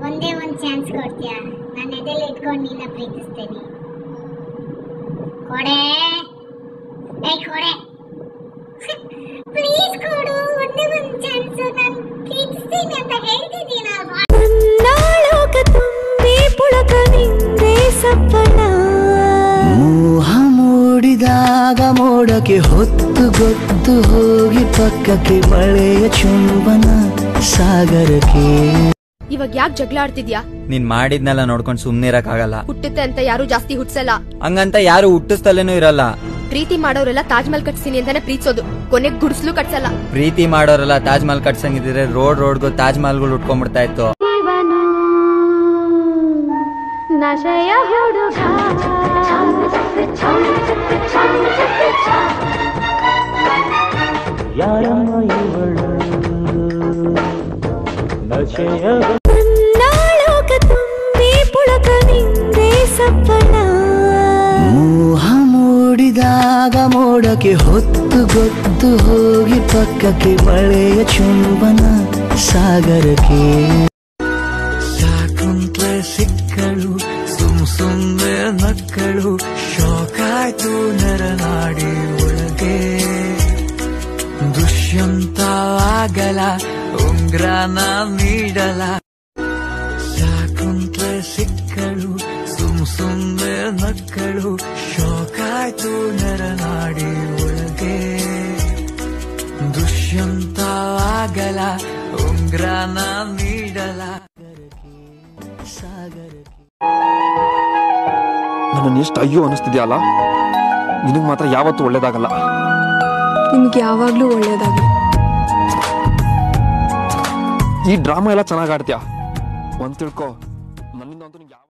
ಒಂದೇ ಒಂದ್ ಚಾನ್ಸ್ ಕೊಡ್ತೀಯಾ ನನ್ನ ಎದೆಲಿ ಇಟ್ಕೊಂಡು ನಿನ್ನ ಪ್ರೀತಿಸ್ತೇನೆ ಕೊಡೆ ಏಯ್ ಕೊಡೆ ಪ್ಲೀಸ್ ಕೊಡು ಒಂದೇ ಒಂದ್ ಚಾನ್ಸ್ ನಾನು ಪ್ರೀತಿಸ್ತೀನಿ ಅಂತ ಹೇಳ್ತಿದ್ದೀನಲ್ವಾ ನಾಳೋಕ ತುಂಬಿ ಪುಳಕ ನಿಂದೆ ಸಪ್ಪನ ಮೋಹ ಮೂಡಿದಾಗ ಮೋಡಕ್ಕೆ ಹೊತ್ತು ಗೊತ್ತು ಹೋಗಿ ಪಕ್ಕಕ್ಕೆ ಮಳೆಯ ಚುಂಬನ ಸಾಗರಕ್ಕೆ ಇವಾಗ ಯಾಕೆ ಜಗಳ ಆಡ್ತಿದ್ಯಾ ನೀನ್ ಮಾಡಿದ್ನೆಲ್ಲ ನೋಡ್ಕೊಂಡು ಸುಮ್ನೆ ಇರಕ್ಕಾಗಲ್ಲ ಹುಟ್ಟುತ್ತೆ ಅಂತ ಯಾರು ಜಾಸ್ತಿ ಹುಟ್ಸಲ್ಲ ಹಂಗಂತ ಯಾರು ಹುಟ್ಟಿಸ್ತಲೇನೂ ಇರಲ್ಲ ಪ್ರೀತಿ ಮಾಡೋರೆಲ್ಲ ತಾಜ್ ಮಹಲ್ ಕಟ್ಸ್ತೀನಿ ಅಂತಾನೆ ಪ್ರೀತಿಸೋದು ಕೊನೆಗ್ ಗುಡಿಸ್ಲು ಕಟ್ಸಲ್ಲ ಪ್ರೀತಿ ಮಾಡೋರೆಲ್ಲ ತಾಜ್ ಮಹಲ್ ಕಟ್ಸಂಗಿದ್ರೆ ರೋಡ್ ರೋಡ್ಗೂ ತಾಜ್ ಮಹಲ್ಗಳು ಉಟ್ಕೊಂಡ್ಬಿಡ್ತಾ ಇತ್ತು ನಶಯ ಹುಡುಗ ನಾಳೋಕ ತುಂಬಿ ಪುಳಕ ನಿಂದೆ ಸಪ್ಪನ ಮೋಹ ಮೂಡಿದಾಗ ಮೋಡಕ್ಕೆ ಹೊತ್ತು ಗೊತ್ತು ಹೋಗಿ ಪಕ್ಕಕ್ಕೆ ಮಳೆಯ ಚುಂಬನ ಸಾಗರಕ್ಕೆ ಸಾಕುಂತ್ಲೆ ಸಿಕ್ಕಳು ಸುಮ್ ಸುಮ್ಮನೆ ನಕ್ಕಳು ಶೋಕಾಯ್ತು ನರನಾಡಿ ಒಳಗೆ ದುಷ್ಯಂತವಾಗಲ ಉಂಗ್ರನ ನೀಡಲ ಸಾಕುಂತ್ಲೆ ಸಿಕ್ಕಳು ಸುಮ್ ಸುಮ್ಮನೆ ನಕ್ಕಳು ಶೋಕಾಯ್ತು ನರನಾಡಿ ಒಳಗೆ ದುಷ್ಯಂತವಾಗಲ ಉಂಗ್ರನ ನೀಡಲ ಸಾಗರಕ್ಕೆ ನನ್ನನ್ನು ಎಷ್ಟು ಅಯ್ಯೋ ಅನಿಸ್ತಿದ್ಯಲ್ಲ ನಿನಗೆ ಮಾತ್ರ ಯಾವತ್ತೂ ಒಳ್ಳೇದಾಗಲ್ಲ ನಿಮ್ಗೆ ಯಾವಾಗ್ಲೂ ಒಳ್ಳೇದಾಗ್ಲಿ ಈ ಡ್ರಾಮಾ ಎಲ್ಲ ಚೆನ್ನಾಗಿ ಆಡ್ತೀಯ ಒಂದ್ ತಿಳ್ಕೊ ನನ್ನಿಂದ ಅಂತೂ ನಿಂಗೆ ಯಾವ